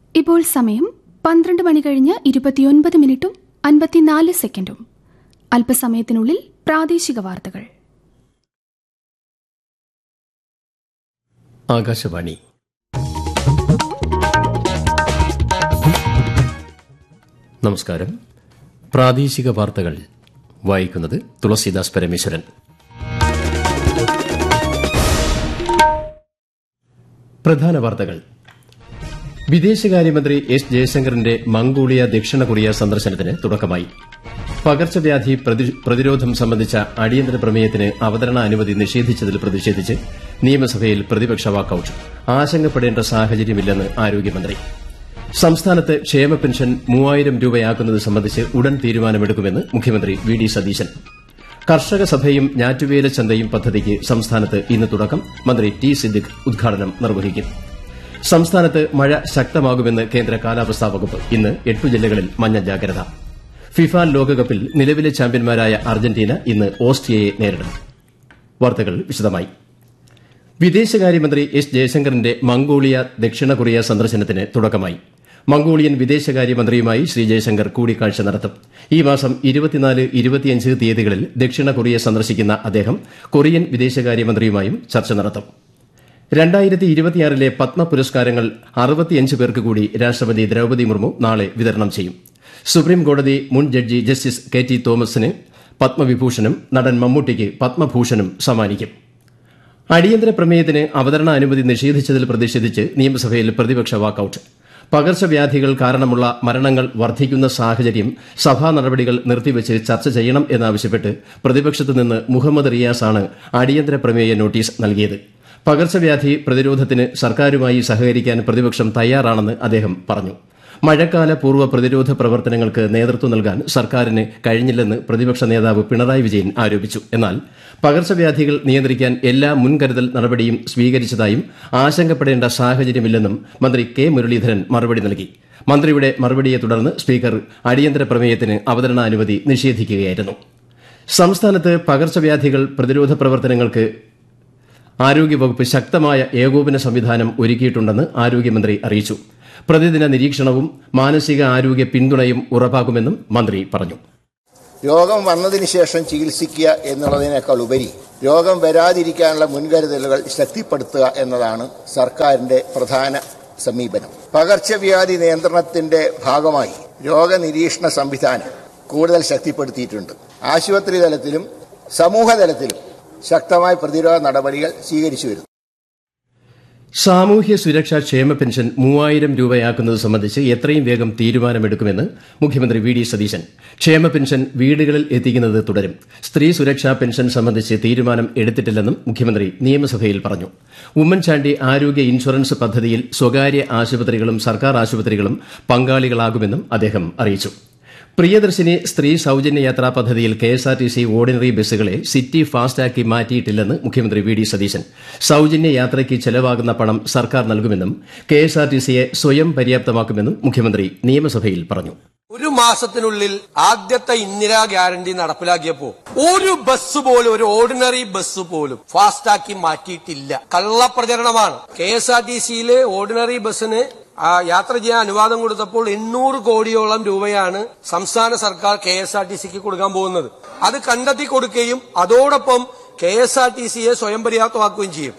ഇപ്പോൾ സമയം പന്ത്രണ്ട് മണി കഴിഞ്ഞ് ഇരുപത്തിയൊൻപത് മിനിറ്റും അൻപത്തിനാല് സെക്കൻഡും അല്പസമയത്തിനുള്ളിൽ പ്രാദേശിക വാർത്തകൾ ആകാശവാണി നമസ്കാരം പ്രാദേശിക വാർത്തകൾ വായിക്കുന്നത് തുളസീദാസ് പരമേശ്വരൻ പ്രധാന വാർത്തകൾ വിദേശകാര്യമന്ത്രി എസ് ജയശങ്കറിന്റെ മംഗോളിയ ദക്ഷിണ കൊറിയ സന്ദർശനത്തിന് തുടക്കമായി പകർച്ചവ്യാധി പ്രതി- പ്രതിരോധം സംബന്ധിച്ച അടിയന്തര പ്രമേയത്തിന് അവതരണ അനുമതി നിഷേധിച്ചതിൽ പ്രതിഷേധിച്ച് നിയമസഭയിൽ പ്രതിപക്ഷ വാക്കൌട്ട് ആശങ്കപ്പെടേണ്ട സാഹചര്യമില്ലെന്ന് ആരോഗ്യമന്ത്രി സംസ്ഥാനത്ത് ക്ഷേമ പെൻഷൻ മൂവായിരം രൂപയാക്കുന്നത് സംബന്ധിച്ച് ഉടൻ തീരുമാനമെടുക്കുമെന്ന് മുഖ്യമന്ത്രി വി ഡി സതീശൻ കർഷക സഭയും ഞാറ്റുവേല ചന്തയും പദ്ധതിക്ക് സംസ്ഥാനത്ത് ഇന്ന് തുടക്കം മന്ത്രി ടി സിദ്ദിഖ് ഉദ്ഘാടനം നിർവഹിക്കും സംസ്ഥാനത്ത് മഴ ശക്തമാകുമെന്ന് കേന്ദ്ര കാലാവസ്ഥാ വകുപ്പ് ഇന്ന് എട്ടു ജില്ലകളിൽ മഞ്ഞ ജാഗ്രത ഫിഫ ലോകകപ്പിൽ നിലവിലെ ചാമ്പ്യന്മാരായ അർജന്റീന ഇന്ന് ഓസ്ട്രിയയെ നേരിടും വാർത്തകൾ വിശദമായി വിദേശകാര്യമന്ത്രി എസ് ജയശങ്കറിന്റെ മംഗോളിയ ദക്ഷിണ കൊറിയ സന്ദർശനത്തിന് തുടക്കമായി മംഗോളിയൻ വിദേശകാര്യമന്ത്രിയുമായി ശ്രീ ജയശങ്കർ കൂടിക്കാഴ്ച നടത്തും ഈ മാസം ഇരുപത്തിനാല് ഇരുപത്തിയഞ്ച് തീയതികളിൽ ദക്ഷിണ കൊറിയ സന്ദർശിക്കുന്ന അദ്ദേഹം കൊറിയൻ വിദേശകാര്യമന്ത്രിയുമായും ചർച്ച നടത്തും രണ്ടായിരത്തി ഇരുപത്തിയാറിലെ പത്മ പുരസ്കാരങ്ങൾ അറുപത്തിയഞ്ച് പേർക്ക് കൂടി രാഷ്ട്രപതി ദ്രൌപദി മുർമു നാളെ വിതരണം ചെയ്യും സുപ്രീം കോടതി മുൻ ജഡ്ജി ജസ്റ്റിസ് കെ ടി തോമസിന് പത്മവിഭൂഷണും നടൻ മമ്മൂട്ടിക്ക് പത്മഭൂഷണും സമ്മാനിക്കും അടിയന്തര പ്രമേയത്തിന് അവതരണ അനുമതി നിഷേധിച്ചതിൽ പ്രതിഷേധിച്ച് നിയമസഭയിൽ പ്രതിപക്ഷ വാക്കൌട്ട് പകർച്ചവ്യാധികൾ കാരണമുള്ള മരണങ്ങൾ വർദ്ധിക്കുന്ന സാഹചര്യം സഭാ നടപടികൾ നിർത്തിവച്ച് ചർച്ച ചെയ്യണം എന്നാവശ്യപ്പെട്ട് പ്രതിപക്ഷത്തു നിന്ന് മുഹമ്മദ് റിയാസാണ് അടിയന്തര പ്രമേയ നോട്ടീസ് നൽകിയത് പകർച്ചവ്യാധി പ്രതിരോധത്തിന് സർക്കാരുമായി സഹകരിക്കാൻ പ്രതിപക്ഷം തയ്യാറാണെന്ന് അദ്ദേഹം പറഞ്ഞു മഴക്കാല പൂർവ്വ പ്രതിരോധ പ്രവർത്തനങ്ങൾക്ക് നേതൃത്വം നൽകാൻ സർക്കാരിന് കഴിഞ്ഞില്ലെന്ന് പ്രതിപക്ഷ നേതാവ് പിണറായി വിജയൻ ആരോപിച്ചു എന്നാൽ പകർച്ചവ്യാധികൾ നിയന്ത്രിക്കാൻ എല്ലാ മുൻകരുതൽ നടപടിയും സ്വീകരിച്ചതായും ആശങ്കപ്പെടേണ്ട സാഹചര്യമില്ലെന്നും മന്ത്രി കെ മുരളീധരൻ മറുപടി നൽകി മന്ത്രിയുടെ മറുപടിയെ തുടർന്ന് സ്പീക്കർ അടിയന്തര പ്രമേയത്തിന് അവതരണാനുമതി നിഷേധിക്കുകയായിരുന്നു സംസ്ഥാനത്ത് പകർച്ചവ്യാധികൾ പ്രതിരോധ പ്രവർത്തനങ്ങൾക്ക് ആരോഗ്യവകുപ്പ് ശക്തമായ ഏകോപന സംവിധാനം ഒരുക്കിയിട്ടുണ്ടെന്ന് ആരോഗ്യമന്ത്രി അറിയിച്ചു പ്രതിദിന നിരീക്ഷണവും മാനസിക ആരോഗ്യ പിന്തുണയും ഉറപ്പാക്കുമെന്നും മന്ത്രി പറഞ്ഞു രോഗം വന്നതിന് ശേഷം ചികിത്സിക്കുക എന്നുള്ളതിനേക്കാൾ ഉപരി രോഗം വരാതിരിക്കാനുള്ള മുൻകരുതലുകൾ ശക്തിപ്പെടുത്തുക എന്നതാണ് സർക്കാരിന്റെ പ്രധാന സമീപനം പകർച്ചവ്യാധി നിയന്ത്രണത്തിന്റെ ഭാഗമായി രോഗനിരീക്ഷണ സംവിധാനം കൂടുതൽ ശക്തിപ്പെടുത്തിയിട്ടുണ്ട് ആശുപത്രി തലത്തിലും സമൂഹ തലത്തിലും ശക്തമായ പ്രതിരോധ നടപടികൾ സ്വീകരിച്ചു വരുന്നു സാമൂഹ്യ സുരക്ഷാ ക്ഷേമ പെൻഷൻ മൂവായിരം രൂപയാക്കുന്നത് സംബന്ധിച്ച് എത്രയും വേഗം തീരുമാനമെടുക്കുമെന്ന് മുഖ്യമന്ത്രി വി ഡി സതീശൻ ക്ഷേമ പെൻഷൻ വീടുകളിൽ എത്തിക്കുന്നത് തുടരും സ്ത്രീ സുരക്ഷാ പെൻഷൻ സംബന്ധിച്ച് തീരുമാനം എടുത്തിട്ടില്ലെന്നും മുഖ്യമന്ത്രി നിയമസഭയിൽ പറഞ്ഞു ഉമ്മൻചാണ്ടി ആരോഗ്യ ഇൻഷുറൻസ് പദ്ധതിയിൽ സ്വകാര്യ ആശുപത്രികളും സർക്കാർ ആശുപത്രികളും പങ്കാളികളാകുമെന്നും അദ്ദേഹം അറിയിച്ചു പ്രിയദർശിനി സ്ത്രീ സൌജന്യ യാത്രാ പദ്ധതിയിൽ കെഎസ്ആർടിസി ഓർഡിനറി ബസ്സുകളെ സിറ്റി ഫാസ്റ്റാക്കി മാറ്റിയിട്ടില്ലെന്ന് മുഖ്യമന്ത്രി വി ഡി സതീശൻ സൌജന്യ യാത്രയ്ക്ക് ചെലവാകുന്ന പണം സർക്കാർ നൽകുമെന്നും കെഎസ്ആർടിസിയെ സ്വയം പര്യാപ്തമാക്കുമെന്നും മുഖ്യമന്ത്രി നിയമസഭയിൽ പറഞ്ഞു ഒരു മാസത്തിനുള്ളിൽ ആദ്യത്തെ ഇന്ദിരാ ഗ്യാരണ്ടി നടപ്പിലാക്കിയപ്പോ ഒരു ബസ് പോലും ഒരു ഓർഡിനറി ബസ് പോലും ഫാസ്റ്റാക്കി മാറ്റിയിട്ടില്ല കള്ളപ്രചരണമാണ് കെ എസ് ആർ ടി സിയിലെ ഓർഡിനറി ബസ്സിന് ആ യാത്ര ചെയ്യാൻ അനുവാദം കൊടുത്തപ്പോൾ എണ്ണൂറ് കോടിയോളം രൂപയാണ് സംസ്ഥാന സർക്കാർ കെ എസ് ആർ ടി സിക്ക് കൊടുക്കാൻ പോകുന്നത് അത് കണ്ടെത്തി കൊടുക്കുകയും അതോടൊപ്പം കെ എസ് ആർ ടി സിയെ സ്വയം പര്യാപ്തമാക്കുകയും ചെയ്യും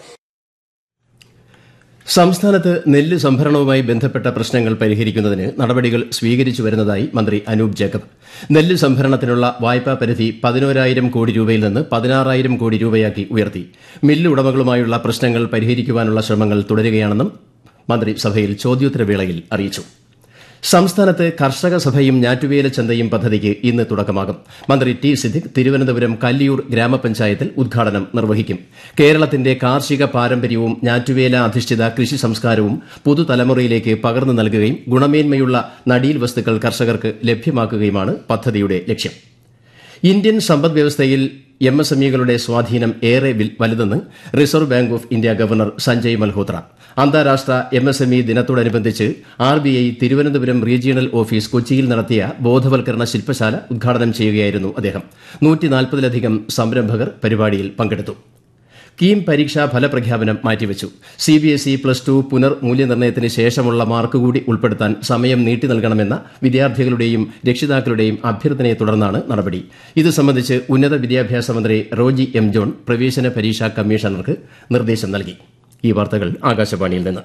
സംസ്ഥാനത്ത് നെല്ല് സംഭരണവുമായി ബന്ധപ്പെട്ട പ്രശ്നങ്ങൾ പരിഹരിക്കുന്നതിന് നടപടികൾ സ്വീകരിച്ചു വരുന്നതായി മന്ത്രി അനൂപ് ജേക്കബ് നെല്ല് സംഭരണത്തിനുള്ള വായ്പാ പരിധി പതിനോരായിരം കോടി രൂപയിൽ നിന്ന് പതിനാറായിരം കോടി രൂപയാക്കി ഉയർത്തി മില്ല് ഉടമകളുമായുള്ള പ്രശ്നങ്ങൾ പരിഹരിക്കുവാനുള്ള ശ്രമങ്ങൾ തുടരുകയാണെന്നും മന്ത്രി സഭയിൽ ചോദ്യോത്തരവേളയിൽ അറിയിച്ചു സംസ്ഥാനത്ത് കർഷക സഭയും ഞാറ്റുവേല ചന്തയും പദ്ധതിക്ക് ഇന്ന് തുടക്കമാകും മന്ത്രി ടി സിദ്ദിഖ് തിരുവനന്തപുരം കല്ലിയൂർ ഗ്രാമപഞ്ചായത്തിൽ ഉദ്ഘാടനം നിർവഹിക്കും കേരളത്തിന്റെ കാർഷിക പാരമ്പര്യവും ഞാറ്റുവേല അധിഷ്ഠിത കൃഷി സംസ്കാരവും പുതുതലമുറയിലേക്ക് പകർന്നു നൽകുകയും ഗുണമേന്മയുള്ള നടീൽ വസ്തുക്കൾ കർഷകർക്ക് ലഭ്യമാക്കുകയുമാണ് പദ്ധതിയുടെ ലക്ഷ്യം ഇന്ത്യൻ സമ്പദ് വ്യവസ്ഥയിൽ എം എസ് എം ഇകളുടെ സ്വാധീനം ഏറെ വിൽ- വലുതെന്ന് Reserve Bank of India governor Sanjay Malhotra അന്താരാഷ്ട്ര എം എസ് എം ഇ ദിനത്തോടനുബന്ധിച്ച് R B I Thiruvananthapuram regional office കൊച്ചിയിൽ നടത്തിയ ബോധവൽക്കരണ ശില്പശാല ഉദ്ഘാടനം ചെയ്യുകയായിരുന്നു അദ്ദേഹം നൂറ്റി നാൽപ്പതിലധികം സംരംഭകർ പരിപാടിയിൽ പങ്കെടുത്തു കീം പരീക്ഷാ ഫലപ്രഖ്യാപനം മാറ്റിവച്ചു സിബിഎസ്ഇ പ്ലസ് ടു പുനർമൂല്യനിർണ്ണയത്തിന് ശേഷമുള്ള മാർക്ക് കൂടി ഉൾപ്പെടുത്താൻ സമയം നീട്ടി നൽകണമെന്ന വിദ്യാർത്ഥികളുടെയും രക്ഷിതാക്കളുടെയും അഭ്യർത്ഥനയെ തുടർന്നാണ് നടപടി ഇത് സംബന്ധിച്ച് ഉന്നത വിദ്യാഭ്യാസ മന്ത്രി റോജി എം ജോൺ പ്രവേശന പരീക്ഷാ കമ്മീഷണർക്ക് നിർദ്ദേശം നൽകി ഈ വാർത്തകൾ ആകാശവാണിയിൽ നിന്ന്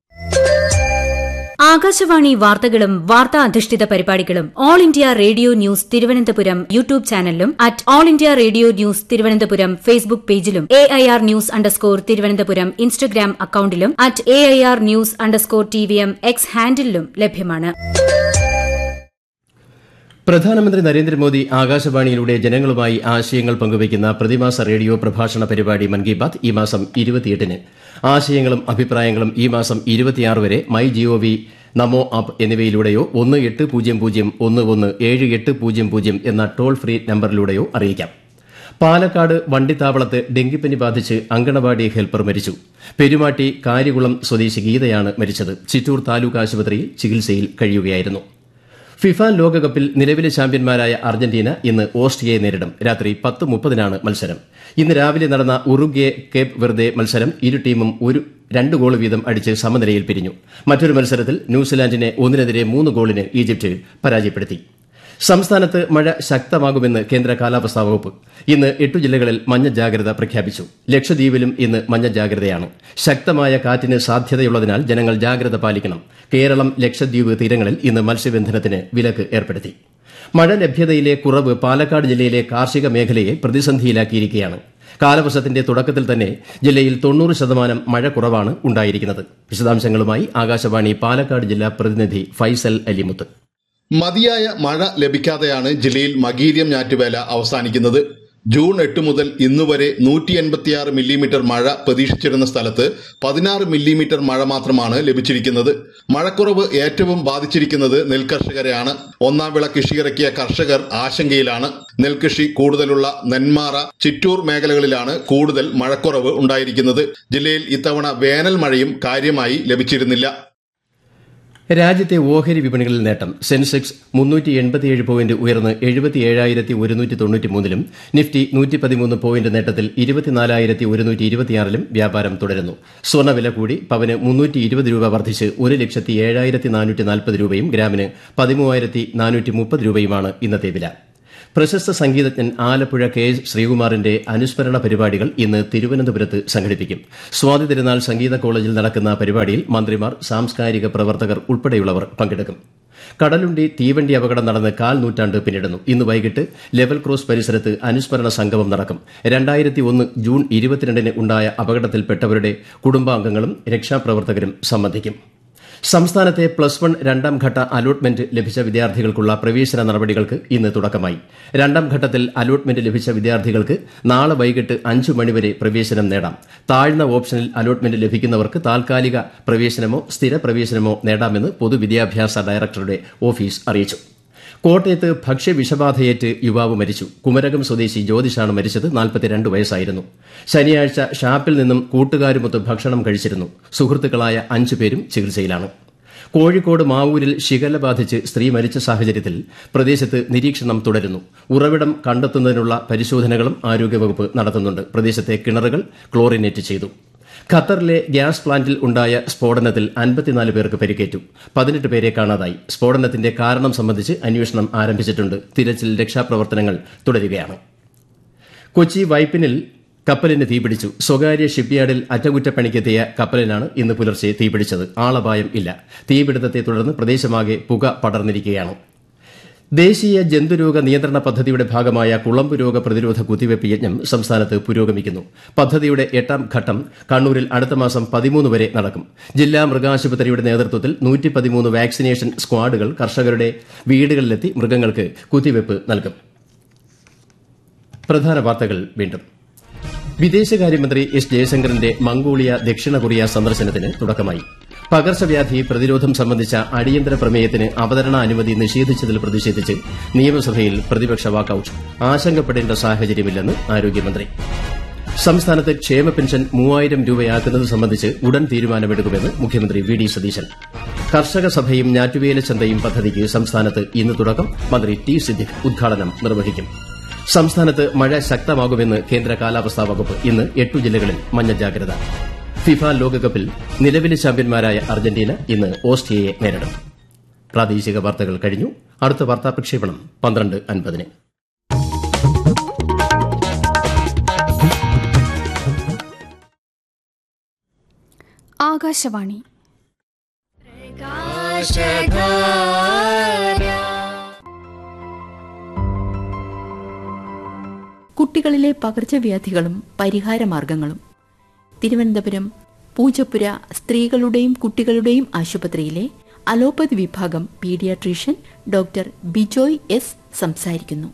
ആകാശവാണി വാർത്തകളും വാർത്താ അധിഷ്ഠിത പരിപാടികളും All India Radio news Thiruvananthapuram YouTube ചാനലിലും at All India Radio news Thiruvananthapuram Facebook പേജിലും A I R news underscore Thiruvananthapuram Instagram അക്കൌണ്ടിലും at A I R news underscore T V M X ഹാൻഡിലും ലഭ്യമാണ് പ്രധാനമന്ത്രി നരേന്ദ്രമോദി ആകാശവാണിയിലൂടെ ജനങ്ങളുമായി ആശയങ്ങൾ പങ്കുവയ്ക്കുന്ന പ്രതിമാസ റേഡിയോ പ്രഭാഷണ പരിപാടി മൻ കി ബാത് ഈ മാസം ഇരുപത്തിയെട്ടിന് ആശയങ്ങളും അഭിപ്രായങ്ങളും ഈ മാസം ഇരുപത്തിയാറ് വരെ മൈ ജിഒവി നമോ ആപ്പ് എന്നിവയിലൂടെയോ ഒന്ന് എട്ട് പൂജ്യം പൂജ്യം ഒന്ന് ഒന്ന് ഏഴ് എട്ട് പൂജ്യം പൂജ്യം എന്ന ടോൾ ഫ്രീ നമ്പറിലൂടെയോ അറിയിക്കാം പാലക്കാട് വണ്ടിത്താവളത്ത് ഡെങ്കിപ്പനി ബാധിച്ച് അങ്കണവാടി ഹെൽപ്പർ മരിച്ചു പെരുമാട്ടി കാര്യകുളം സ്വദേശി ഗീതയാണ് മരിച്ചത് ചിറ്റൂർ താലൂക്ക് ആശുപത്രിയിൽ ചികിത്സയിൽ കഴിയുകയായിരുന്നു ഫിഫ ലോകകപ്പിൽ നിലവിലെ ചാമ്പ്യന്മാരായ അർജന്റീന ഇന്ന് ഓസ്ട്രിയയെ നേരിടും രാത്രി പത്ത് മുപ്പതിനാണ് മത്സരം ഇന്ന് രാവിലെ നടന്ന ഉറുഗ്വെ കേപ്പ് വെർദെ മത്സരം ഇരു ടീമും ഒരു രണ്ട് ഗോൾ വീതം അടിച്ച് സമനിലയിൽ പിരിഞ്ഞു മറ്റൊരു മത്സരത്തിൽ ന്യൂസിലാൻഡിനെ ഒന്നിനെതിരെ മൂന്ന് ഗോളിന് ഈജിപ്ത് പരാജയപ്പെടുത്തി സംസ്ഥാനത്ത് മഴ ശക്തമാകുമെന്ന് കേന്ദ്ര കാലാവസ്ഥാ വകുപ്പ് ഇന്ന് എട്ടു ജില്ലകളിൽ മഞ്ഞ ജാഗ്രത പ്രഖ്യാപിച്ചു ലക്ഷദ്വീപിലും ഇന്ന് മഞ്ഞ ജാഗ്രതയാണ് ശക്തമായ കാറ്റിന് സാധ്യതയുള്ളതിനാൽ ജനങ്ങൾ ജാഗ്രത പാലിക്കണം കേരളം ലക്ഷദ്വീപ് തീരങ്ങളിൽ ഇന്ന് മത്സ്യബന്ധനത്തിന് വിലക്ക് ഏർപ്പെടുത്തി മഴ ലഭ്യതയിലെ കുറവ് പാലക്കാട് ജില്ലയിലെ കാർഷിക മേഖലയെ പ്രതിസന്ധിയിലാക്കിയിരിക്കുകയാണ് കാലവർഷത്തിന്റെ തുടക്കത്തിൽ തന്നെ ജില്ലയിൽ തൊണ്ണൂറ് ശതമാനം മഴ കുറവാണ് ഉണ്ടായിരിക്കുന്നത് വിശദാംശങ്ങളുമായി ആകാശവാണി പാലക്കാട് ജില്ലാ പ്രതിനിധി ഫൈസൽ അലിമുത്ത് മതിയായ മഴ ലഭിക്കാതെയാണ് ജില്ലയിൽ മകീര്യം ഞാറ്റുവേല അവസാനിക്കുന്നത് ജൂൺ എട്ട് മുതൽ ഇന്നുവരെ നൂറ്റി എൺപത്തിയാറ് മില്ലിമീറ്റർ മഴ പ്രതീക്ഷിച്ചിരുന്ന സ്ഥലത്ത് പതിനാറ് മില്ലിമീറ്റർ മഴ മാത്രമാണ് ലഭിച്ചിരിക്കുന്നത് മഴക്കുറവ് ഏറ്റവും ബാധിച്ചിരിക്കുന്നത് നെൽകർഷകരെയാണ് ഒന്നാം വിള കൃഷിയിറക്കിയ കർഷകർ ആശങ്കയിലാണ് നെൽകൃഷി കൂടുതലുള്ള നെന്മാറ ചിറ്റൂർ മേഖലകളിലാണ് കൂടുതൽ മഴക്കുറവ് ഉണ്ടായിരിക്കുന്നത് ജില്ലയിൽ ഇത്തവണ വേനൽ മഴയും കാര്യമായി ലഭിച്ചിരുന്നില്ല രാജ്യത്തെ ഓഹരി വിപണികളിൽ നേട്ടം സെൻസെക്സ് മുന്നൂറ്റി എൺപത്തിയേഴ് പോയിന്റ് ഉയർന്ന് എഴുപത്തിയേഴായിരത്തി ഒരുന്നൂറ്റി തൊണ്ണൂറ്റിമൂന്നിലും നിഫ്റ്റി നൂറ്റി പതിമൂന്ന് പോയിന്റ് നേട്ടത്തിൽ ഇരുപത്തിനാലായിരത്തി ഒരുന്നൂറ്റി ഇരുപത്തിയാറിലും വ്യാപാരം തുടരുന്നു സ്വർണ്ണവില കൂടി പവന് മുന്നൂറ്റി ഇരുപത് രൂപ വർദ്ധിച്ച് ഒരു ലക്ഷത്തി ഏഴായിരത്തി നാനൂറ്റി നാൽപ്പത് രൂപയും ഗ്രാമിന് പതിമൂവായിരത്തി നാനൂറ്റി മുപ്പത് രൂപയുമാണ് ഇന്നത്തെ വില പ്രശസ്ത സംഗീതജ്ഞൻ ആലപ്പുഴ കെ എസ് ശ്രീകുമാറിന്റെ അനുസ്മരണ പരിപാടികൾ ഇന്ന് തിരുവനന്തപുരത്ത് സംഘടിപ്പിക്കും സ്വാതി തിരുനാൾ സംഗീത കോളേജിൽ നടക്കുന്ന പരിപാടിയിൽ മന്ത്രിമാർ സാംസ്കാരിക പ്രവർത്തകർ ഉൾപ്പെടെയുള്ളവർ പങ്കെടുക്കും കടലുണ്ടി തീവണ്ടി അപകടം നടന്ന് കാൽ നൂറ്റാണ്ട് പിന്നിടുന്നു ഇന്ന് വൈകിട്ട് ലെവൽ ക്രോസ് പരിസരത്ത് അനുസ്മരണ സംഗമം നടക്കും രണ്ടായിരത്തി ഒന്ന് ജൂൺ ഇരുപത്തിരണ്ടിന് ഉണ്ടായ അപകടത്തിൽപ്പെട്ടവരുടെ കുടുംബാംഗങ്ങളും രക്ഷാപ്രവർത്തകരും സംബന്ധിക്കും സംസ്ഥാനത്തെ പ്ലസ് വൺ രണ്ടാം ഘട്ട അലോട്ട്മെന്റ് ലഭിച്ച വിദ്യാർത്ഥികൾക്കുള്ള പ്രവേശന നടപടികൾക്ക് ഇന്ന് തുടക്കമായി രണ്ടാം ഘട്ടത്തിൽ അലോട്ട്മെന്റ് ലഭിച്ച വിദ്യാർത്ഥികൾക്ക് നാളെ വൈകിട്ട് അഞ്ചു മണിവരെ പ്രവേശനം നേടാം താഴ്ന്ന ഓപ്ഷനിൽ അലോട്ട്മെന്റ് ലഭിക്കുന്നവർക്ക് താൽക്കാലിക പ്രവേശനമോ സ്ഥിര പ്രവേശനമോ നേടാമെന്ന് പൊതുവിദ്യാഭ്യാസ ഡയറക്ടറുടെ ഓഫീസ് അറിയിച്ചു കോട്ടയത്ത് ഭക്ഷ്യവിഷബാധയേറ്റ് യുവാവ് മരിച്ചു കുമരകം സ്വദേശി ജ്യോതിഷാണ് മരിച്ചത് നാൽപ്പത്തിരണ്ട് വയസ്സായിരുന്നു ശനിയാഴ്ച ഷാപ്പിൽ നിന്നും കൂട്ടുകാരുമൊത്ത് ഭക്ഷണം കഴിച്ചിരുന്നു സുഹൃത്തുക്കളായ അഞ്ചുപേരും ചികിത്സയിലാണ് കോഴിക്കോട് മാവൂരിൽ ശിഖല ബാധിച്ച് സ്ത്രീ മരിച്ച സാഹചര്യത്തിൽ പ്രദേശത്ത് നിരീക്ഷണം തുടരുന്നു ഉറവിടം കണ്ടെത്തുന്നതിനുള്ള പരിശോധനകളും ആരോഗ്യവകുപ്പ് നടത്തുന്നുണ്ട് പ്രദേശത്തെ കിണറുകൾ ക്ലോറിനേറ്റ് ചെയ്തു ഖത്തറിലെ ഗ്യാസ് പ്ലാന്റിൽ ഉണ്ടായ സ്ഫോടനത്തിൽ അൻപത്തിനാല് പേർക്ക് പരിക്കേറ്റു പതിനെട്ട് പേരെ കാണാതായി സ്ഫോടനത്തിന്റെ കാരണം സംബന്ധിച്ച് അന്വേഷണം ആരംഭിച്ചിട്ടുണ്ട് തിരച്ചിൽ രക്ഷാപ്രവർത്തനങ്ങൾ തുടരുകയാണ് കൊച്ചി വൈപ്പിനിൽ കപ്പലിന് തീപിടിച്ചു സ്വകാര്യ ഷിപ്പ്യാർഡിൽ അറ്റകുറ്റപ്പണിക്കെത്തിയ കപ്പലിനാണ് ഇന്ന് പുലർച്ചെ തീപിടിച്ചത് ആളപായം ഇല്ല തീപിടുത്തത്തെ തുടർന്ന് പ്രദേശമാകെ പുക പടർന്നിരിക്കുകയാണ് ദേശീയ ജന്തുരോഗ നിയന്ത്രണ പദ്ധതിയുടെ ഭാഗമായ കുളമ്പ് രോഗ പ്രതിരോധ കുത്തിവയ്പ് യജ്ഞം സംസ്ഥാനത്ത് പുരോഗമിക്കുന്നു പദ്ധതിയുടെ എട്ടാം ഘട്ടം കണ്ണൂരിൽ അടുത്ത മാസം പതിമൂന്ന് വരെ നടക്കും ജില്ലാ മൃഗാശുപത്രിയുടെ നേതൃത്വത്തിൽ നൂറ്റി പതിമൂന്ന് വാക്സിനേഷൻ സ്ക്വാഡുകൾ കർഷകരുടെ വീടുകളിലെത്തി മൃഗങ്ങൾക്ക് കുത്തിവയ്പ് നൽകും പ്രധാന വാർത്തകൾ വീണ്ടും വിദേശകാര്യമന്ത്രി എസ് ജയശങ്കറിന്റെ മംഗോളിയ ദക്ഷിണ കൊറിയ സന്ദർശനത്തിന് തുടക്കമായി പകർച്ചവ്യാധി പ്രതിരോധം സംബന്ധിച്ച അടിയന്തര പ്രമേയത്തിന് അവതരണ അനുമതി നിഷേധിച്ചതിൽ പ്രതിഷേധിച്ച് നിയമസഭയിൽ പ്രതിപക്ഷ വാക്കൌട്ട് ആശങ്കപ്പെടേണ്ട സാഹചര്യമില്ലെന്ന് ആരോഗ്യമന്ത്രി സംസ്ഥാനത്ത് ക്ഷേമ പെൻഷൻ മൂവായിരം രൂപയാക്കുന്നത് സംബന്ധിച്ച് ഉടൻ തീരുമാനമെടുക്കുമെന്ന് മുഖ്യമന്ത്രി വി ഡി സതീശൻ കർഷക സഭയും ഞാറ്റുവേല ചന്തയും പദ്ധതിക്ക് സംസ്ഥാനത്ത് ഇന്ന് തുടക്കം മന്ത്രി ടി സിദ്ദിഖ് ഉദ്ഘാടനം നിർവഹിക്കും സംസ്ഥാനത്ത് മഴ ശക്തമാകുമെന്ന് കേന്ദ്ര കാലാവസ്ഥാ വകുപ്പ് ഇന്ന് എട്ടു ജില്ലകളിൽ മഞ്ഞ ജാഗ്രത ഫിഫ ലോകകപ്പിൽ നിലവിലെ ചാമ്പ്യന്മാരായ അർജന്റീന ഇന്ന് ഓസ്ട്രിയയെ നേരിടും പ്രാദേശിക വാർത്തകൾ കഴിഞ്ഞു അടുത്ത വാർത്താ പ്രക്ഷേപണം പന്ത്രണ്ട് അൻപതിന് ആകാശവാണി കുട്ടികളിലെ പകർച്ചവ്യാധികളും പരിഹാരമാർഗങ്ങളും തിരുവനന്തപുരം പൂജപ്പുര സ്ത്രീകളുടെയും കുട്ടികളുടെയും ആശുപത്രിയിലെ അലോപ്പതി വിഭാഗം പീഡിയാട്രീഷ്യൻ ഡോക്ടർ ബിജോയ് എസ് സംസാരിക്കുന്നു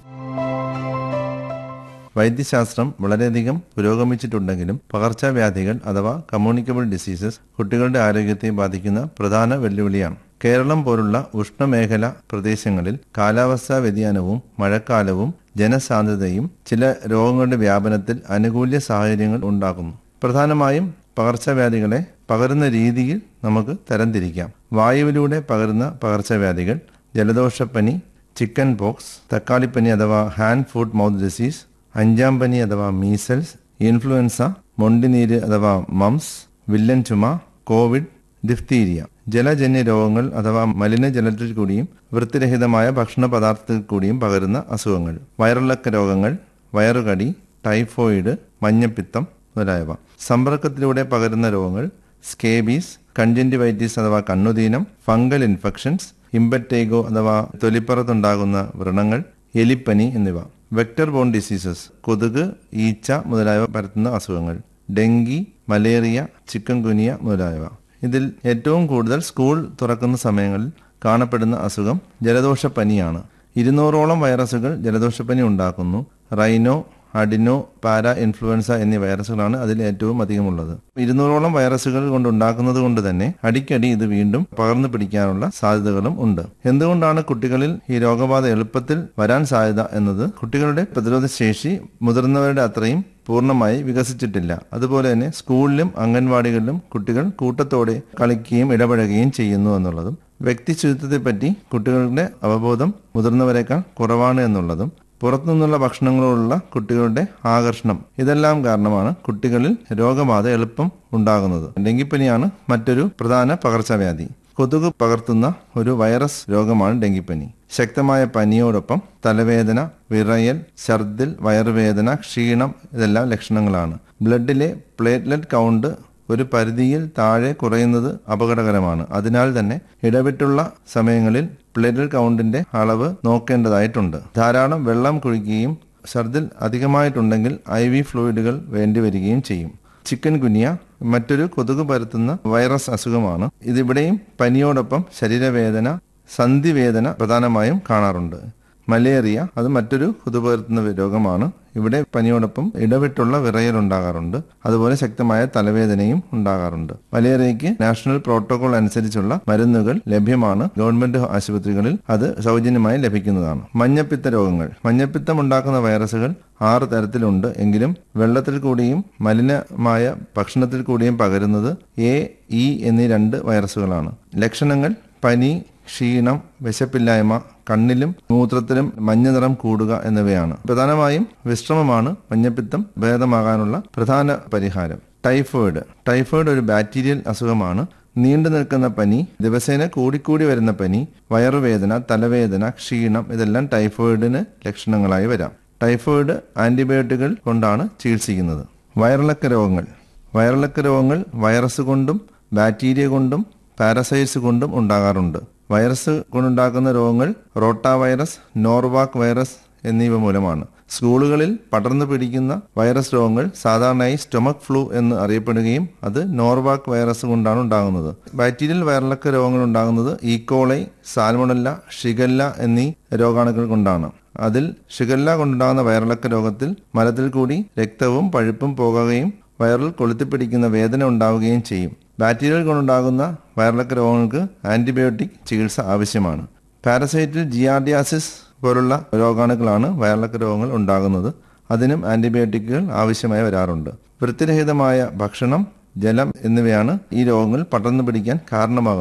വൈദ്യശാസ്ത്രം വളരെയധികം പുരോഗമിച്ചിട്ടുണ്ടെങ്കിലും പകർച്ചവ്യാധികൾ അഥവാ കമ്മ്യൂണിക്കബിൾ ഡിസീസസ് കുട്ടികളുടെ ആരോഗ്യത്തെ ബാധിക്കുന്ന പ്രധാന വെല്ലുവിളിയാണ് കേരളം പോലുള്ള ഉഷ്ണമേഖല പ്രദേശങ്ങളിൽ കാലാവസ്ഥാ വ്യതിയാനവും മഴക്കാലവും ജനസാന്ദ്രതയും ചില രോഗങ്ങളുടെ വ്യാപനത്തിൽ അനുകൂല സാഹചര്യങ്ങൾ ഉണ്ടാക്കുന്നു പ്രധാനമായും പകർച്ചവ്യാധികളെ പകരുന്ന രീതിയിൽ നമുക്ക് തരംതിരിക്കാം വായുവിലൂടെ പകരുന്ന പകർച്ചവ്യാധികൾ ജലദോഷപ്പനി ചിക്കൻ പോക്സ് തക്കാളിപ്പനി അഥവാ ഹാൻഡ് ഫുഡ് മൗത്ത് ഡിസീസ് അഞ്ചാം പനി അഥവാ മീസൽസ് ഇൻഫ്ലുവൻസ മൊണ്ടിനീര് അഥവാ മംസ് വില്ലൻ ചുമ കോവിഡ് ഡിഫ്തീരിയ ജലജന്യ രോഗങ്ങൾ അഥവാ മലിനജലത്തിൽ കൂടിയും വൃത്തിരഹിതമായ ഭക്ഷണ പദാർത്ഥത്തിൽ കൂടിയും പകരുന്ന അസുഖങ്ങൾ വയറിളക്ക രോഗങ്ങൾ വയറുകടി ടൈഫോയിഡ് മഞ്ഞപ്പിത്തം മുതലായവ സമ്പർക്കത്തിലൂടെ പകരുന്ന രോഗങ്ങൾ സ്കേബീസ് കൺജന്റിവൈറ്റിസ് അഥവാ കണ്ണുദീനം ഫംഗൽ ഇൻഫെക്ഷൻസ് ഇമ്പറ്റേഗോ അഥവാ തൊലിപ്പുറത്തുണ്ടാകുന്ന വ്രണങ്ങൾ എലിപ്പനി എന്നിവ വെക്ടർ ബോൺ ഡിസീസസ് കൊതുക് ഈച്ച മുതലായവ പരത്തുന്ന അസുഖങ്ങൾ ഡെങ്കി മലേറിയ ചിക്കൻ ഗുനിയ മുതലായവ ഇതിൽ ഏറ്റവും കൂടുതൽ സ്കൂൾ തുറക്കുന്ന സമയങ്ങളിൽ കാണപ്പെടുന്ന അസുഖം ജലദോഷപ്പനിയാണ് ഇരുന്നൂറോളം വൈറസുകൾ ജലദോഷപ്പനി ഉണ്ടാക്കുന്നു റൈനോ അഡിനോ പാര ഇൻഫ്ലുവൻസ എന്നീ വൈറസുകളാണ് അതിൽ ഏറ്റവും അധികമുള്ളത് ഇരുന്നൂറോളം വൈറസുകൾ കൊണ്ടുണ്ടാക്കുന്നത് കൊണ്ട് തന്നെ അടിക്കടി ഇത് വീണ്ടും പകർന്നു പിടിക്കാനുള്ള സാധ്യതകളും ഉണ്ട് എന്തുകൊണ്ടാണ് കുട്ടികളിൽ ഈ രോഗബാധ എളുപ്പത്തിൽ വരാൻ സാധ്യത എന്നത് കുട്ടികളുടെ പ്രതിരോധ ശേഷി മുതിർന്നവരുടെ അത്രയും പൂർണ്ണമായി വികസിച്ചിട്ടില്ല അതുപോലെ തന്നെ സ്കൂളിലും അംഗൻവാടികളിലും കുട്ടികൾ കൂട്ടത്തോടെ കളിക്കുകയും ഇടപഴകുകയും ചെയ്യുന്നു എന്നുള്ളതും വ്യക്തി ശുചിത്വത്തെപ്പറ്റി കുട്ടികളുടെ അവബോധം മുതിർന്നവരെക്കാൾ കുറവാണ് എന്നുള്ളതും പുറത്തുനിന്നുള്ള ഭക്ഷണങ്ങളോടുള്ള കുട്ടികളുടെ ആകർഷണം ഇതെല്ലാം കാരണമാണ് കുട്ടികളിൽ രോഗബാധ എളുപ്പം ഉണ്ടാകുന്നത് ഡെങ്കിപ്പനിയാണ് മറ്റൊരു പ്രധാന പകർച്ചവ്യാധി കൊതുക് പകർത്തുന്ന ഒരു വൈറസ് രോഗമാണ് ഡെങ്കിപ്പനി ശക്തമായ പനിയോടൊപ്പം തലവേദന വിറയൽ ഛർദിൽ വയറുവേദന ക്ഷീണം ഇതെല്ലാം ലക്ഷണങ്ങളാണ് ബ്ലഡിലെ പ്ലേറ്റ്ലെറ്റ് കൗണ്ട് ഒരു പരിധിയിൽ താഴെ കുറയുന്നത് അപകടകരമാണ് അതിനാൽ തന്നെ ഇടവിട്ടുള്ള സമയങ്ങളിൽ പ്ലേറ്റ്ലെറ്റ് കൗണ്ടിന്റെ അളവ് നോക്കേണ്ടതായിട്ടുണ്ട് ധാരാളം വെള്ളം കുഴിക്കുകയും ഛർദിൽ അധികമായിട്ടുണ്ടെങ്കിൽ ഐ വി ഫ്ലൂയിഡുകൾ വേണ്ടിവരികയും ചെയ്യും ചിക്കൻ ഗുനിയ മറ്റൊരു കൊതുക് പരത്തുന്ന വൈറസ് അസുഖമാണ് ഇതിവിടെയും പനിയോടൊപ്പം ശരീരവേദന സന്ധിവേദന പ്രധാനമായും കാണാറുണ്ട് മലേറിയ അത് മറ്റൊരു കൊതുക് പരത്തുന്ന രോഗമാണ് ഇവിടെ പനിയോടൊപ്പം ഇടവിട്ടുള്ള വിറയൽ ഉണ്ടാകാറുണ്ട് അതുപോലെ ശക്തമായ തലവേദനയും ഉണ്ടാകാറുണ്ട് മലേറിയയ്ക്ക് നാഷണൽ പ്രോട്ടോകോൾ അനുസരിച്ചുള്ള മരുന്നുകൾ ലഭ്യമാണ് ഗവൺമെന്റ് ആശുപത്രികളിൽ അത് സൗജന്യമായി ലഭിക്കുന്നതാണ് മഞ്ഞപ്പിത്ത രോഗങ്ങൾ മഞ്ഞപ്പിത്തം ഉണ്ടാക്കുന്ന വൈറസുകൾ ആറ് തരത്തിലുണ്ട് എങ്കിലും വെള്ളത്തിൽ കൂടിയും മലിനമായ ഭക്ഷണത്തിൽ കൂടിയും പകരുന്നത് എ ഇ എന്നീ രണ്ട് വൈറസുകളാണ് ലക്ഷണങ്ങൾ പനി ക്ഷീണം വിശപ്പില്ലായ്മ കണ്ണിലും മൂത്രത്തിലും മഞ്ഞ നിറം കൂടുക എന്നിവയാണ് പ്രധാനമായും വിശ്രമമാണ് മഞ്ഞപ്പിത്തം ഭേദമാകാനുള്ള പ്രധാന പരിഹാരം ടൈഫോയിഡ് ടൈഫോയിഡ് ഒരു ബാക്ടീരിയൽ അസുഖമാണ് നീണ്ടു നിൽക്കുന്ന പനി ദിവസേന കൂടിക്കൂടി വരുന്ന പനി വയറുവേദന തലവേദന ക്ഷീണം ഇതെല്ലാം ടൈഫോയിഡിന് ലക്ഷണങ്ങളായി വരാം ടൈഫോയിഡ് ആന്റിബയോട്ടിക്കുകൾ കൊണ്ടാണ് ചികിത്സിക്കുന്നത് വയറിളക്ക രോഗങ്ങൾ വയറിളക്ക രോഗങ്ങൾ വൈറസ് കൊണ്ടും ബാക്ടീരിയ കൊണ്ടും പാരസൈറ്റ്സ് കൊണ്ടും ഉണ്ടാകാറുണ്ട് വൈറസ് കൊണ്ടുണ്ടാക്കുന്ന രോഗങ്ങൾ റോട്ട വൈറസ് നോർവാക് വൈറസ് എന്നിവ മൂലമാണ് സ്കൂളുകളിൽ പടർന്നു പിടിക്കുന്ന വൈറസ് രോഗങ്ങൾ സാധാരണയായി സ്റ്റൊമക് ഫ്ലൂ എന്ന് അറിയപ്പെടുകയും അത് നോർവാക് വൈറസ് കൊണ്ടാണ് ഉണ്ടാകുന്നത് ബാക്ടീരിയൽ വയറിളക്ക രോഗങ്ങൾ ഉണ്ടാകുന്നത് ഈക്കോളൈ സാൽമണല്ല ഷിഗല്ല എന്നീ രോഗാണുക്കൾ കൊണ്ടാണ് അതിൽ ഷിഗല്ല കൊണ്ടുണ്ടാകുന്ന വയറിളക്ക രോഗത്തിൽ മലത്തിൽ കൂടി രക്തവും പഴുപ്പും പോകുകയും വയറിൽ കൊളുത്തിപ്പിടിക്കുന്ന വേദന ഉണ്ടാവുകയും ചെയ്യും ബാക്ടീരിയകൾ കൊണ്ടുണ്ടാകുന്ന വയറിളക്ക രോഗങ്ങൾക്ക് ആന്റിബയോട്ടിക് ചികിത്സ ആവശ്യമാണ് പാരസൈറ്റിൽ ജിയാർഡിയാസിസ് പോലുള്ള രോഗാണുക്കളാണ് വയറിളക്ക രോഗങ്ങൾ ഉണ്ടാകുന്നത് അതിനും ആന്റിബയോട്ടിക്കുകൾ ആവശ്യമായി വരാറുണ്ട് വൃത്തിരഹിതമായ ഭക്ഷണം ജലം എന്നിവയാണ് ഈ രോഗങ്ങൾ പടർന്നു പിടിക്കാൻ കാരണമാകുന്നത്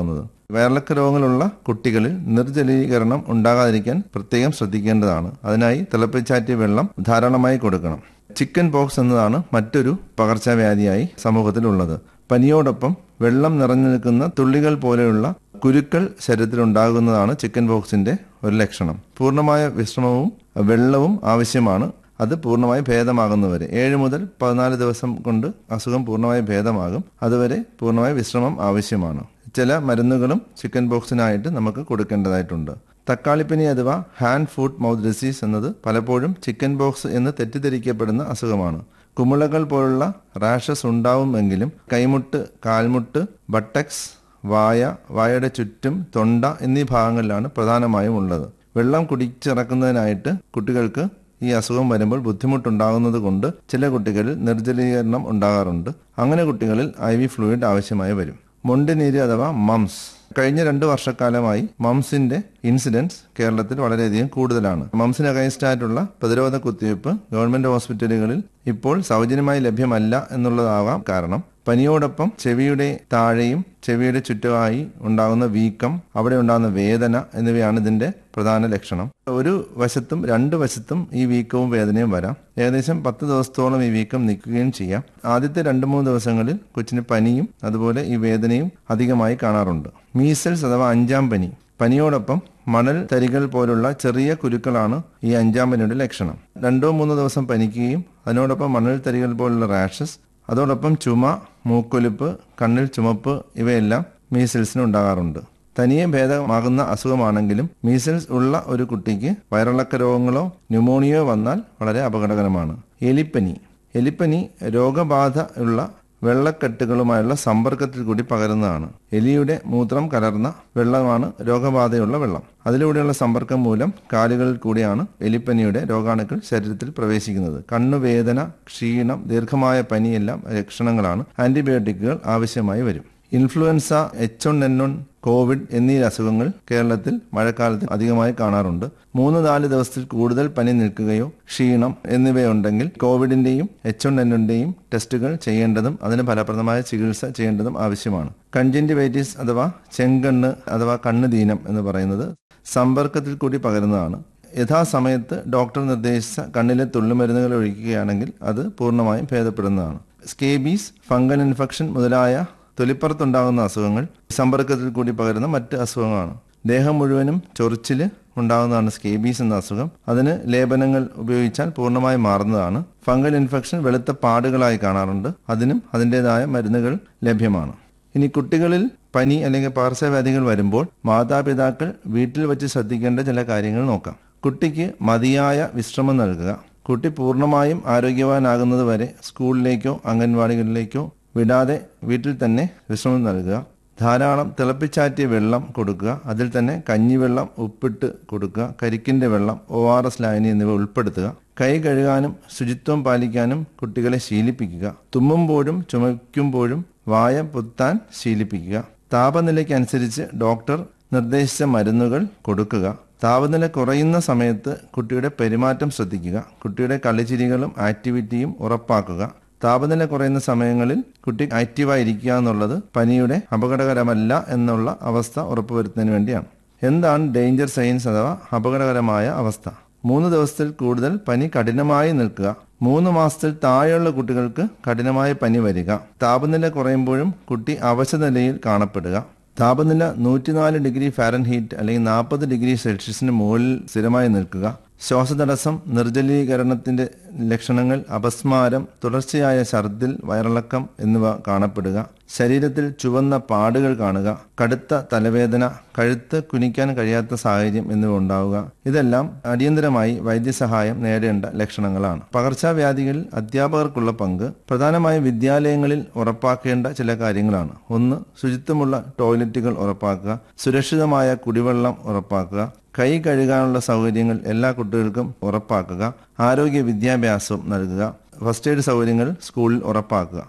വയറിളക്ക രോഗങ്ങളുള്ള കുട്ടികളിൽ നിർജ്ജലീകരണം ഉണ്ടാകാതിരിക്കാൻ പ്രത്യേകം ശ്രദ്ധിക്കേണ്ടതാണ് അതിനായി തിളപ്പിച്ചാറ്റിയ വെള്ളം ധാരാളമായി കൊടുക്കണം ചിക്കൻ പോക്സ് എന്നതാണ് മറ്റൊരു പകർച്ചവ്യാധിയായി സമൂഹത്തിലുള്ളത് പനിയോടൊപ്പം വെള്ളം നിറഞ്ഞു നിൽക്കുന്ന തുള്ളികൾ പോലെയുള്ള കുരുക്കൾ ശരീരത്തിലുണ്ടാകുന്നതാണ് ചിക്കൻ പോക്സിന്റെ ഒരു ലക്ഷണം പൂർണ്ണമായ വിശ്രമവും വെള്ളവും ആവശ്യമാണ് അത് പൂർണ്ണമായി ഭേദമാകുന്നവരെ ഏഴ് മുതൽ പതിനാല് ദിവസം കൊണ്ട് അസുഖം പൂർണ്ണമായി ഭേദമാകും അതുവരെ പൂർണ്ണമായി വിശ്രമം ആവശ്യമാണ് ചില മരുന്നുകളും ചിക്കൻ പോക്സിനായിട്ട് നമുക്ക് കൊടുക്കേണ്ടതായിട്ടുണ്ട് തക്കാളിപ്പനി അഥവാ ഹാൻഡ് ഫുഡ് മൗത്ത് ഡിസീസ് എന്നത് പലപ്പോഴും ചിക്കൻ ബോക്സ് എന്ന് തെറ്റിദ്ധരിക്കപ്പെടുന്ന അസുഖമാണ് കുമിളകൾ പോലുള്ള റാഷസ് ഉണ്ടാവുമെങ്കിലും കൈമുട്ട് കാൽമുട്ട് ബട്ടക്സ് വായ വായയുടെ ചുറ്റും തൊണ്ട എന്നീ ഭാഗങ്ങളിലാണ് പ്രധാനമായും ഉള്ളത് വെള്ളം കുടിച്ചിറക്കുന്നതിനായിട്ട് കുട്ടികൾക്ക് ഈ അസുഖം വരുമ്പോൾ ബുദ്ധിമുട്ടുണ്ടാകുന്നത് കൊണ്ട് ചില കുട്ടികളിൽ നിർജ്ജലീകരണം ഉണ്ടാകാറുണ്ട് അങ്ങനെ കുട്ടികളിൽ ഐ വി ഫ്ലൂയിഡ് ആവശ്യമായി വരും മൊണ്ടിനീര് അഥവാ മംസ് കഴിഞ്ഞ രണ്ട് വർഷക്കാലമായി മംസിന്റെ ഇൻസിഡൻസ് കേരളത്തിൽ വളരെയധികം കൂടുതലാണ് മംസിന് അഗൈൻസ്റ്റ് ആയിട്ടുള്ള പ്രതിരോധ കുത്തിവയ്പ് ഗവൺമെന്റ് ഹോസ്പിറ്റലുകളിൽ ഇപ്പോൾ സൗജന്യമായി ലഭ്യമല്ല എന്നുള്ളതാവാം കാരണം പനിയോടൊപ്പം ചെവിയുടെ താഴെയും ചെവിയുടെ ചുറ്റുമായി ഉണ്ടാകുന്ന വീക്കം അവിടെ ഉണ്ടാകുന്ന വേദന എന്നിവയാണ് ഇതിന്റെ പ്രധാന ലക്ഷണം ഒരു വശത്തും രണ്ട് വശത്തും ഈ വീക്കവും വേദനയും വരാം ഏകദേശം പത്ത് ദിവസത്തോളം ഈ വീക്കം നിൽക്കുകയും ചെയ്യാം ആദ്യത്തെ രണ്ട് മൂന്ന് ദിവസങ്ങളിൽ കൊച്ചിന് പനിയും അതുപോലെ ഈ വേദനയും അധികമായി കാണാറുണ്ട് മീസൽസ് അഥവാ അഞ്ചാം പനി പനിയോടൊപ്പം മണൽ തരികൾ പോലുള്ള ചെറിയ കുരുക്കളാണ് ഈ അഞ്ചാം പനിയുടെ ലക്ഷണം രണ്ടോ മൂന്നോ ദിവസം പനിക്കുകയും അതിനോടൊപ്പം മണൽ തരികൾ പോലുള്ള റാഷസ് അതോടൊപ്പം ചുമ മൂക്കൊലിപ്പ് കണ്ണിൽ ചുമപ്പ് ഇവയെല്ലാം മീസിൽസിന് ഉണ്ടാകാറുണ്ട് തനിയെ ഭേദമാകുന്ന അസുഖമാണെങ്കിലും മീസിൽസ് ഉള്ള ഒരു കുട്ടിക്ക് വയറിളക്ക രോഗങ്ങളോ ന്യൂമോണിയോ വന്നാൽ വളരെ അപകടകരമാണ് എലിപ്പനി എലിപ്പനി രോഗബാധ ഉള്ള വെള്ളക്കെട്ടുകളുമായുള്ള സമ്പർക്കത്തിൽ കൂടി പകരുന്നതാണ് എലിയുടെ മൂത്രം കലർന്ന വെള്ളമാണ് രോഗബാധയുള്ള വെള്ളം അതിലൂടെയുള്ള സമ്പർക്കം മൂലം കാലുകളിൽ കൂടിയാണ് എലിപ്പനിയുടെ രോഗാണുക്കൾ ശരീരത്തിൽ പ്രവേശിക്കുന്നത് കണ്ണുവേദന ക്ഷീണം ദീർഘമായ പനിയെല്ലാം ലക്ഷണങ്ങളാണ് ആന്റിബയോട്ടിക്കുകൾ ആവശ്യമായി വരും influenza H one N one COVID എന്നീ അസുഖങ്ങൾ കേരളത്തിൽ മഴക്കാലത്ത് അധികമായി കാണാറുണ്ട് മൂന്ന് നാല് ദിവസത്തിൽ കൂടുതൽ പനി നിൽക്കുകയോ ക്ഷീണം എന്നിവയുണ്ടെങ്കിൽ കോവിഡിന്റെയും എച്ച് വൺ എൻ വന്റെയും ടെസ്റ്റുകൾ ചെയ്യേണ്ടതും അതിന് ഫലപ്രദമായ ചികിത്സ ചെയ്യേണ്ടതും ആവശ്യമാണ് കൺജന്റിവൈറ്റിസ് അഥവാ ചെങ്കണ്ണ് അഥവാ കണ്ണുദീനം എന്ന് പറയുന്നത് സമ്പർക്കത്തിൽ കൂടി പകരുന്നതാണ് യഥാസമയത്ത് ഡോക്ടർ നിർദ്ദേശിച്ച കണ്ണിലെ തുള്ളിമരുന്നുകൾ ഒഴിക്കുകയാണെങ്കിൽ അത് പൂർണ്ണമായും ഭേദപ്പെടുന്നതാണ് സ്കേബീസ് ഫംഗൽ ഇൻഫെക്ഷൻ മുതലായ തൊലിപ്പുറത്തുണ്ടാകുന്ന അസുഖങ്ങൾ സമ്പർക്കത്തിൽ കൂടി പകരുന്ന മറ്റ് അസുഖങ്ങളാണ് ദേഹം മുഴുവനും ചൊറിച്ചില് ഉണ്ടാകുന്നതാണ് സ്കേബീസ് എന്ന അസുഖം അതിന് ലേപനങ്ങൾ ഉപയോഗിച്ചാൽ പൂർണ്ണമായി മാറുന്നതാണ് ഫംഗൽ ഇൻഫെക്ഷൻ വെളുത്ത പാടുകളായി കാണാറുണ്ട് അതിനും അതിൻ്റെതായ മരുന്നുകൾ ലഭ്യമാണ് ഇനി കുട്ടികളിൽ പനി അല്ലെങ്കിൽ പകർച്ചവ്യാധികൾ വരുമ്പോൾ മാതാപിതാക്കൾ വീട്ടിൽ വെച്ച് ശ്രദ്ധിക്കേണ്ട ചില കാര്യങ്ങൾ നോക്കാം കുട്ടിക്ക് മതിയായ വിശ്രമം നൽകുക കുട്ടി പൂർണ്ണമായും ആരോഗ്യവാനാകുന്നത് വരെ സ്കൂളിലേക്കോ അംഗൻവാടികളിലേക്കോ വിടാതെ വീട്ടിൽ തന്നെ വിശ്രമം നൽകുക ധാരാളം തിളപ്പിച്ചാറ്റിയ വെള്ളം കൊടുക്കുക അതിൽ തന്നെ കഞ്ഞിവെള്ളം ഉപ്പിട്ട് കൊടുക്കുക കരിക്കിന്റെ വെള്ളം ഒ ആർ എസ് ലായനി എന്നിവ ഉൾപ്പെടുത്തുക കൈ കഴുകാനും ശുചിത്വം പാലിക്കാനും കുട്ടികളെ ശീലിപ്പിക്കുക തുമ്മുമ്പോഴും ചുമയ്ക്കുമ്പോഴും വായ പുത്താൻ ശീലിപ്പിക്കുക താപനിലയ്ക്കനുസരിച്ച് ഡോക്ടർ നിർദ്ദേശിച്ച മരുന്നുകൾ കൊടുക്കുക താപനില കുറയുന്ന സമയത്ത് കുട്ടിയുടെ പെരുമാറ്റം ശ്രദ്ധിക്കുക കുട്ടിയുടെ കളിച്ചിരികളും ആക്ടിവിറ്റിയും ഉറപ്പാക്കുക താപനില കുറയുന്ന സമയങ്ങളിൽ കുട്ടി ആക്റ്റീവായിരിക്കുക എന്നുള്ളത് പനിയുടെ അപകടകരമല്ല എന്നുള്ള അവസ്ഥ ഉറപ്പുവരുത്തുന്നതിന് വേണ്ടിയാണ് എന്താണ് ഡേഞ്ചർ സൈൻസ് അഥവാ അപകടകരമായ അവസ്ഥ മൂന്ന് ദിവസത്തിൽ കൂടുതൽ പനി കഠിനമായി നിൽക്കുക മൂന്ന് മാസത്തിൽ താഴെയുള്ള കുട്ടികൾക്ക് കഠിനമായ പനി വരിക താപനില കുറയുമ്പോഴും കുട്ടി അവശനിലയിൽ കാണപ്പെടുക താപനില നൂറ്റിനാല് ഡിഗ്രി ഫാരൻഹീറ്റ് അല്ലെങ്കിൽ നാൽപ്പത് ഡിഗ്രി സെൽഷ്യസിന് മുകളിൽ സ്ഥിരമായി നിൽക്കുക ശ്വാസതടസ്സം നിർജ്ജലീകരണത്തിന്റെ ലക്ഷണങ്ങൾ അപസ്മാരം തുടർച്ചയായ ഛർദിൽ വയറിളക്കം എന്നിവ കാണപ്പെടുക ശരീരത്തിൽ ചുവന്ന പാടുകൾ കാണുക കടുത്ത തലവേദന കഴുത്ത് കുനിക്കാൻ കഴിയാത്ത സാഹചര്യം എന്നിവ ഉണ്ടാവുക ഇതെല്ലാം അടിയന്തരമായി വൈദ്യസഹായം നേടേണ്ട ലക്ഷണങ്ങളാണ് പകർച്ചവ്യാധികളിൽ അധ്യാപകർക്കുള്ള പങ്ക് പ്രധാനമായും വിദ്യാലയങ്ങളിൽ ഉറപ്പാക്കേണ്ട ചില കാര്യങ്ങളാണ് ഒന്ന് ശുചിത്വമുള്ള ടോയ്ലറ്റുകൾ ഉറപ്പാക്കുക സുരക്ഷിതമായ കുടിവെള്ളം ഉറപ്പാക്കുക കൈ കഴുകാനുള്ള സൗകര്യങ്ങൾ എല്ലാ കുട്ടികൾക്കും ഉറപ്പാക്കുക ആരോഗ്യ വിദ്യാഭ്യാസവും നൽകുക ഫസ്റ്റ് എയ്ഡ് സൗകര്യങ്ങൾ സ്കൂളിൽ ഉറപ്പാക്കുക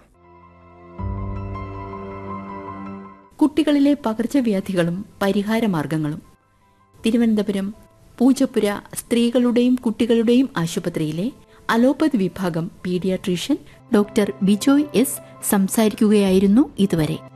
കുട്ടികളിലെ പകർച്ചവ്യാധികളും പരിഹാരമാർഗങ്ങളും തിരുവനന്തപുരം പൂജപ്പുര സ്ത്രീകളുടെയും കുട്ടികളുടെയും ആശുപത്രിയിലെ അലോപ്പതി വിഭാഗം പീഡിയാട്രീഷ്യൻ ഡോക്ടർ ബിജോയ് എസ് സംസാരിക്കുകയായിരുന്നു ഇതുവരെ